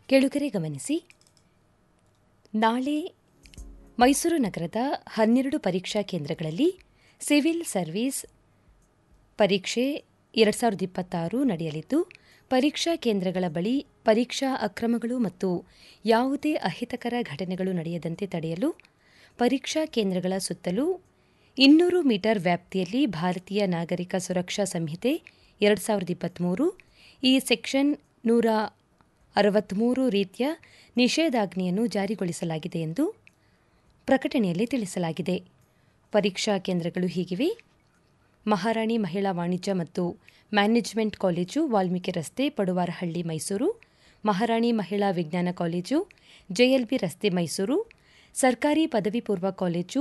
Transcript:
ಕೆಳುಗರೆ ಗಮನಿಸಿ ನಾಳೆ ಮೈಸೂರು ನಗರದ ಹನ್ನೆರಡು ಪರೀಕ್ಷಾ ಕೇಂದ್ರಗಳಲ್ಲಿ ಸಿವಿಲ್ ಸರ್ವೀಸ್ ಪರೀಕ್ಷೆ ಎರಡು ಸಾವಿರದ ಇಪ್ಪತ್ತಾರು ನಡೆಯಲಿದ್ದು ಪರೀಕ್ಷಾ ಕೇಂದ್ರಗಳ ಬಳಿ ಪರೀಕ್ಷಾ ಅಕ್ರಮಗಳು ಮತ್ತು ಯಾವುದೇ ಅಹಿತಕರ ಘಟನೆಗಳು ನಡೆಯದಂತೆ ತಡೆಯಲು ಪರೀಕ್ಷಾ ಕೇಂದ್ರಗಳ ಸುತ್ತಲೂ ಇನ್ನೂರು ಮೀಟರ್ ವ್ಯಾಪ್ತಿಯಲ್ಲಿ ಭಾರತೀಯ ನಾಗರಿಕ ಸುರಕ್ಷಾ ಸಂಹಿತೆ ಎರಡು ಸಾವಿರದ ಇಪ್ಪತ್ತ್ಮೂರು ಈ ಸೆಕ್ಷನ್ ನೂರ ಅರವತ್ತ್ಮೂರು ರೀತಿಯ ನಿಷೇಧಾಜ್ಞೆಯನ್ನು ಜಾರಿಗೊಳಿಸಲಾಗಿದೆ ಎಂದು ಪ್ರಕಟಣೆಯಲ್ಲಿ ತಿಳಿಸಲಾಗಿದೆ ಪರೀಕ್ಷಾ ಕೇಂದ್ರಗಳು ಹೀಗಿವೆ ಮಹಾರಾಣಿ ಮಹಿಳಾ ವಾಣಿಜ್ಯ ಮತ್ತು ಮ್ಯಾನೇಜ್ಮೆಂಟ್ ಕಾಲೇಜು ವಾಲ್ಮೀಕಿ ರಸ್ತೆ ಪಡುವಾರಹಳ್ಳಿ ಮೈಸೂರು ಮಹಾರಾಣಿ ಮಹಿಳಾ ವಿಜ್ಞಾನ ಕಾಲೇಜು ಜೆಎಲ್ಬಿ ರಸ್ತೆ ಮೈಸೂರು ಸರ್ಕಾರಿ ಪದವಿ ಪೂರ್ವ ಕಾಲೇಜು